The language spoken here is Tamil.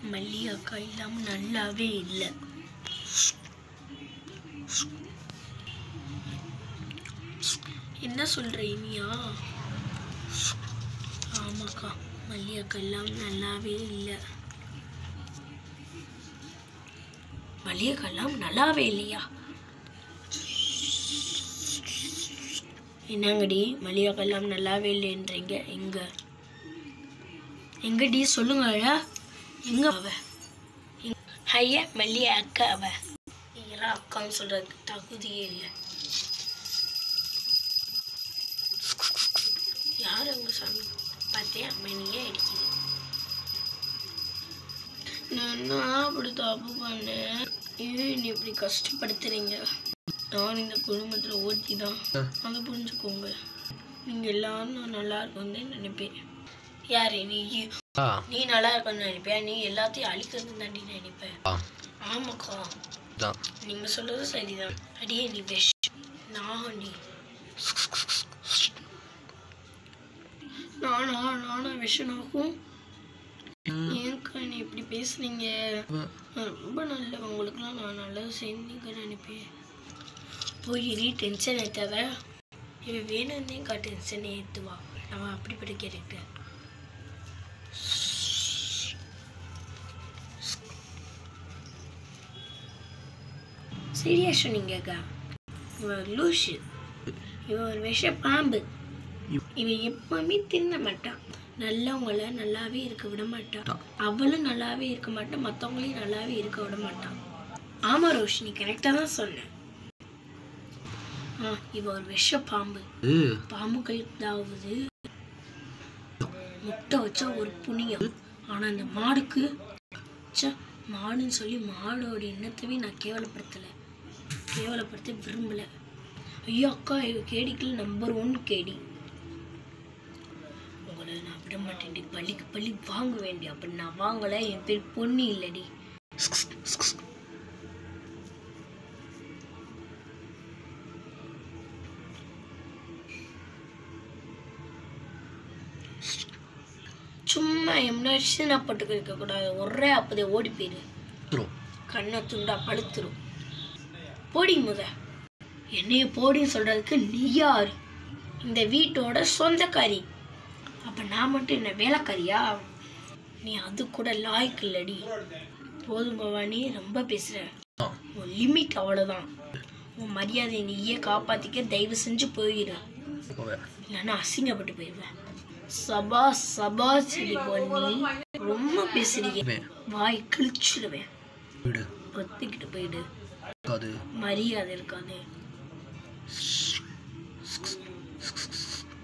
மல்லி அக்கா இல்லாமல் நல்லாவே இல்லை என்ன சொல்ற இனியா ஆமாக்கா மல்லி அக்கா இல்லாமல் நல்லாவே இல்லை மல்லி அக்கா இல்லாமல் நல்லாவே இல்லையா என்னங்கடி மல்லிகா எல்லாம் நல்லாவே இல்லைன்றீங்க எங்க எங்கடி சொல்லுங்க அழா எங்க அவ எங்க- ஐயா மல்லிய அக்கா அவ நீங்களாம் அக்கான்னு சொல்றதுக்கு தகுதியே இல்லை யார் அங்க சாமி பார்த்தியா மணியே அடிக்குது நான் அப்படி தப்பு பண்ணேன் ஏன் நீ இப்படி கஷ்டப்படுத்துறீங்க நான் இந்த குடும்பத்தில் ஓட்டி தான் அதை புரிஞ்சுக்கோங்க நீங்கள் எல்லாரும் நான் நல்லா இருக்கும்னு நினைப்பேன் யாரு நீ ஆ நீ நல்லா இருக்கணும்னு நினைப்பியா நீ எல்லாத்தையும் அழிக்கிறது தாண்டி நினைப்ப ஆ ஆமாக்கா தான் நீங்கள் சொல்கிறது சரிதான் அடியே நீ விஷ் நான் நீ நானா நானா விஷனாகும் ஏன்க்கா நீ இப்படி பேசுனீங்க ரொம்ப நல்ல உங்களுக்குலாம் நான் நல்லது செஞ்சீங்க நினைப்பேன் போய் நீ டென்ஷன் ஏற்றாத இவன் வேணும்னேக்கா டென்ஷன் ஏற்றுவா அவன் அப்படிப்பட்ட கேரக்டர் சரியா சொன்னீங்கக்கா இவன் லூஷு இவன் ஒரு விஷ பாம்பு இவன் எப்பவுமே தின்ன மாட்டான் நல்லவங்கள நல்லாவே இருக்க விட மாட்டான் அவளும் நல்லாவே இருக்க மாட்டான் மற்றவங்களையும் நல்லாவே இருக்க விட மாட்டான் ஆமா ரோஷினி கரெக்டாக தான் சொன்னேன் ஆ இவ ஒரு விஷ பாம்பு ஏ பாம்புகள் அதாவது முட்டை வச்சா ஒரு புண்ணியம் ஆனா இந்த மாடுக்கு ச்சே, மாடுன்னு சொல்லி மாடோட எண்ணத்தவே நான் கேவலப்படுத்தல கேவலப்படுத்த விரும்பல ஐயோ அக்கா இவ கேடிக்கல நம்பர் ஒன் கேடி உங்களை நான் விட மாட்டேன்டி பள்ளிக்கு பள்ளி வாங்க வேண்டிய அப்படி நான் வாங்கல என் பேர் பொன்னி இல்லடி சும்மா எம்னாச்சு நான் பட்டுக்கு இருக்கக்கூடாது ஒரே அப்பதே ஓடி போயிரு த்ரோ கண்ணை துண்டா பழுத்துரும் போடி முத என்னைய போடின்னு சொல்றதுக்கு நீ யாரு இந்த வீட்டோட சொந்தக்காரி அப்ப நான் மட்டும் என்ன வேலைக்காரியா நீ அது கூட லாய்க்கு இல்லடி போதும் பவானி ரொம்ப பேசுற ஆ உன் லிமிட் அவ்வளவுதான் உன் மரியாதையை நீயே காப்பாத்திக்க தயவு செஞ்சு போயிடு போவேன் இல்லைன்னா அசிங்கப்பட்டு போயிடுவேன் சபா சபா செடி பண்ணி ரொம்ப பேசுறீங்க போவேன் வாய் கிழிச்சிடுவேன் வீடு பொத்திக்கிட்டு போயிடு இருக்காது மரியாதை இருக்காது